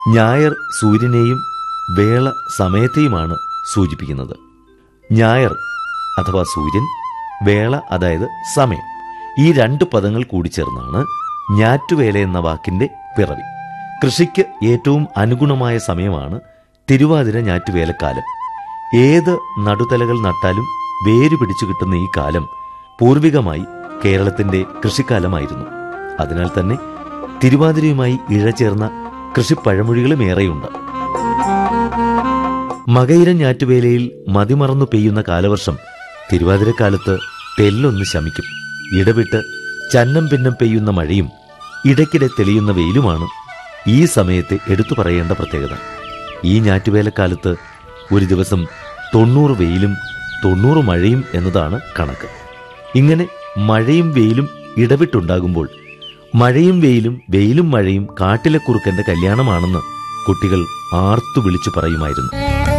ഞായർ സൂര്യനെയും വേള സമയത്തെയുമാണ് സൂചിപ്പിക്കുന്നത് ഞായർ അഥവാ സൂര്യൻ വേള അതായത് സമയം ഈ രണ്ട് പദങ്ങൾ കൂടിച്ചേർന്നാണ് ഞാറ്റുവേല എന്ന വാക്കിന്റെ പിറവി കൃഷിക്ക് ഏറ്റവും അനുഗുണമായ സമയമാണ് തിരുവാതിര ഞാറ്റുവേലക്കാലം ഏത് നടുതലകൾ നട്ടാലും വേര് പിടിച്ചു കിട്ടുന്ന ഈ കാലം പൂർവികമായി കേരളത്തിന്റെ കൃഷിക്കാലമായിരുന്നു അതിനാൽ തന്നെ തിരുവാതിരയുമായി ഇഴചേർന്ന കൃഷിപ്പഴമൊഴികളും ഏറെയുണ്ട് മകയിരം ഞാറ്റുവേലയിൽ മതിമറന്നു പെയ്യുന്ന കാലവർഷം തിരുവാതിരക്കാലത്ത് തെല്ലൊന്ന് ശമിക്കും ഇടവിട്ട് ചന്നം പിന്നം പെയ്യുന്ന മഴയും ഇടയ്ക്കിടെ തെളിയുന്ന വെയിലുമാണ് ഈ സമയത്തെ എടുത്തു പറയേണ്ട പ്രത്യേകത ഈ ഞാറ്റുവേലക്കാലത്ത് ഒരു ദിവസം തൊണ്ണൂറ് വെയിലും തൊണ്ണൂറ് മഴയും എന്നതാണ് കണക്ക് ഇങ്ങനെ മഴയും വെയിലും ഇടവിട്ടുണ്ടാകുമ്പോൾ മഴയും വെയിലും വെയിലും മഴയും കാട്ടിലെ കുറുക്കന്റെ കല്യാണമാണെന്ന് കുട്ടികൾ ആർത്തു വിളിച്ചു പറയുമായിരുന്നു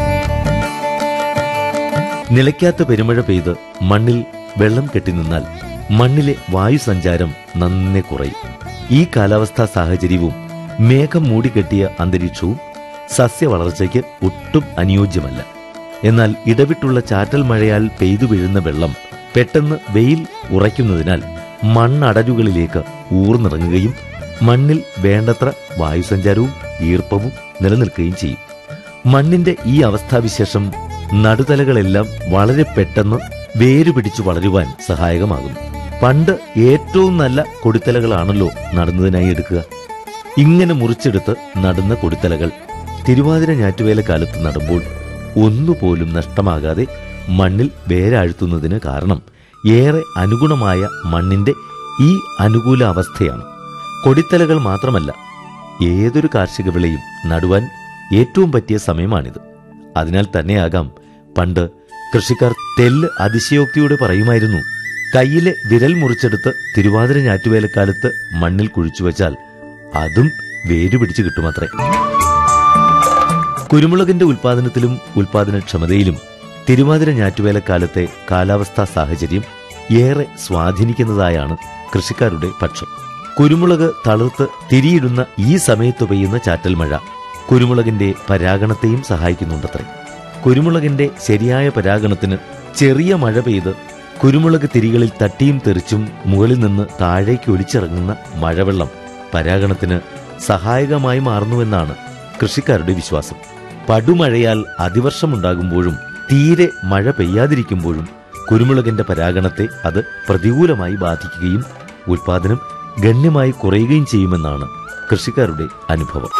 നിലയ്ക്കാത്ത പെരുമഴ പെയ്ത് മണ്ണിൽ വെള്ളം കെട്ടിനിന്നാൽ മണ്ണിലെ വായുസഞ്ചാരം നന്നെ കുറയും ഈ കാലാവസ്ഥാ സാഹചര്യവും മേഘം മൂടിക്കെട്ടിയ അന്തരീക്ഷവും സസ്യവളർച്ചയ്ക്ക് ഒട്ടും അനുയോജ്യമല്ല എന്നാൽ ഇടവിട്ടുള്ള ചാറ്റൽ മഴയാൽ പെയ്തു വീഴുന്ന വെള്ളം പെട്ടെന്ന് വെയിൽ ഉറയ്ക്കുന്നതിനാൽ മണ്ണടരുകളിലേക്ക് ഊർന്നിറങ്ങുകയും മണ്ണിൽ വേണ്ടത്ര വായുസഞ്ചാരവും ഈർപ്പവും നിലനിൽക്കുകയും ചെയ്യും മണ്ണിന്റെ ഈ അവസ്ഥാവിശേഷം നടുതലകളെല്ലാം വളരെ പെട്ടെന്ന് വേരുപിടിച്ചു വളരുവാൻ സഹായകമാകുന്നു പണ്ട് ഏറ്റവും നല്ല കൊടിത്തലകളാണല്ലോ നടുന്നതിനായി എടുക്കുക ഇങ്ങനെ മുറിച്ചെടുത്ത് നടുന്ന കൊടിത്തലകൾ തിരുവാതിര ഞാറ്റുവേല കാലത്ത് നടുമ്പോൾ ഒന്നുപോലും നഷ്ടമാകാതെ മണ്ണിൽ വേരാഴ്ത്തുന്നതിന് കാരണം ഏറെ അനുഗുണമായ മണ്ണിന്റെ ഈ അനുകൂല അവസ്ഥയാണ് കൊടിത്തലകൾ മാത്രമല്ല ഏതൊരു കാർഷിക വിളയും നടുവാൻ ഏറ്റവും പറ്റിയ സമയമാണിത് അതിനാൽ തന്നെയാകാം പണ്ട് കൃഷിക്കാർ തെല്ല് അതിശയോക്തിയോടെ പറയുമായിരുന്നു കയ്യിലെ വിരൽ മുറിച്ചെടുത്ത് തിരുവാതിര ഞാറ്റുവേലക്കാലത്ത് മണ്ണിൽ കുഴിച്ചു വച്ചാൽ അതും വേരുപിടിച്ചു കിട്ടുമത്രേ കുരുമുളകിന്റെ ഉൽപാദനത്തിലും ഉൽപാദനക്ഷമതയിലും തിരുവാതിര ഞാറ്റുവേലക്കാലത്തെ കാലാവസ്ഥാ സാഹചര്യം ഏറെ സ്വാധീനിക്കുന്നതായാണ് കൃഷിക്കാരുടെ പക്ഷം കുരുമുളക് തളിർത്ത് തിരിയിടുന്ന ഈ സമയത്ത് പെയ്യുന്ന ചാറ്റൽ മഴ കുരുമുളകിന്റെ പരാഗണത്തെയും സഹായിക്കുന്നുണ്ടത്രേ കുരുമുളകിന്റെ ശരിയായ പരാഗണത്തിന് ചെറിയ മഴ പെയ്ത് കുരുമുളക് തിരികളിൽ തട്ടിയും തെറിച്ചും മുകളിൽ നിന്ന് താഴേക്ക് ഒലിച്ചിറങ്ങുന്ന മഴവെള്ളം പരാഗണത്തിന് സഹായകമായി മാറുന്നുവെന്നാണ് കൃഷിക്കാരുടെ വിശ്വാസം പടുമഴയാൽ അതിവർഷമുണ്ടാകുമ്പോഴും തീരെ മഴ പെയ്യാതിരിക്കുമ്പോഴും കുരുമുളകിന്റെ പരാഗണത്തെ അത് പ്രതികൂലമായി ബാധിക്കുകയും ഉൽപാദനം ഗണ്യമായി കുറയുകയും ചെയ്യുമെന്നാണ് കൃഷിക്കാരുടെ അനുഭവം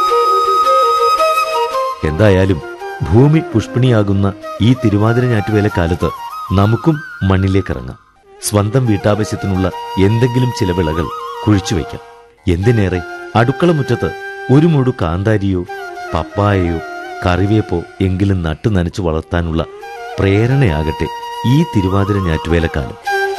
എന്തായാലും ഭൂമി പുഷ്പിണിയാകുന്ന ഈ തിരുവാതിര ഞാറ്റുവേല കാലത്ത് നമുക്കും മണ്ണിലേക്കിറങ്ങാം സ്വന്തം വീട്ടാവശ്യത്തിനുള്ള എന്തെങ്കിലും ചില വിളകൾ കുഴിച്ചുവെക്കാം എന്തിനേറെ അടുക്കള മുറ്റത്ത് ഒരു മുഴു കാന്താരിയോ പപ്പായയോ കറിവേപ്പോ എങ്കിലും നട്ടു നനച്ചു വളർത്താനുള്ള പ്രേരണയാകട്ടെ ഈ തിരുവാതിര ഞാറ്റുവേലക്കാലം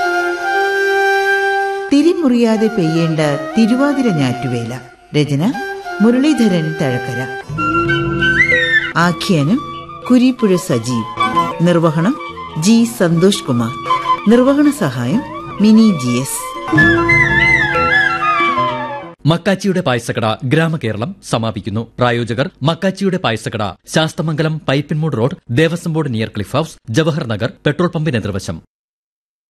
തിരിമുറിയാതെ പെയ്യേണ്ട തിരുവാതിര ഞാറ്റുവേല രചന മുരളീധരൻ തഴക്കര ആഖ്യാനം കുരിപ്പുഴ സജീവ് നിർവഹണം ജി സന്തോഷ് കുമാർ നിർവഹണ സഹായം മിനി ജി എസ് മക്കാച്ചിയുടെ പായസക്കട ഗ്രാമകേരളം സമാപിക്കുന്നു പ്രായോജകർ മക്കാച്ചിയുടെ പായസക്കട Sasthamangalam Pipinmoodu road Devaswom board near Cliff House Jawahar Nagar petrol പമ്പിന് എതിർവശം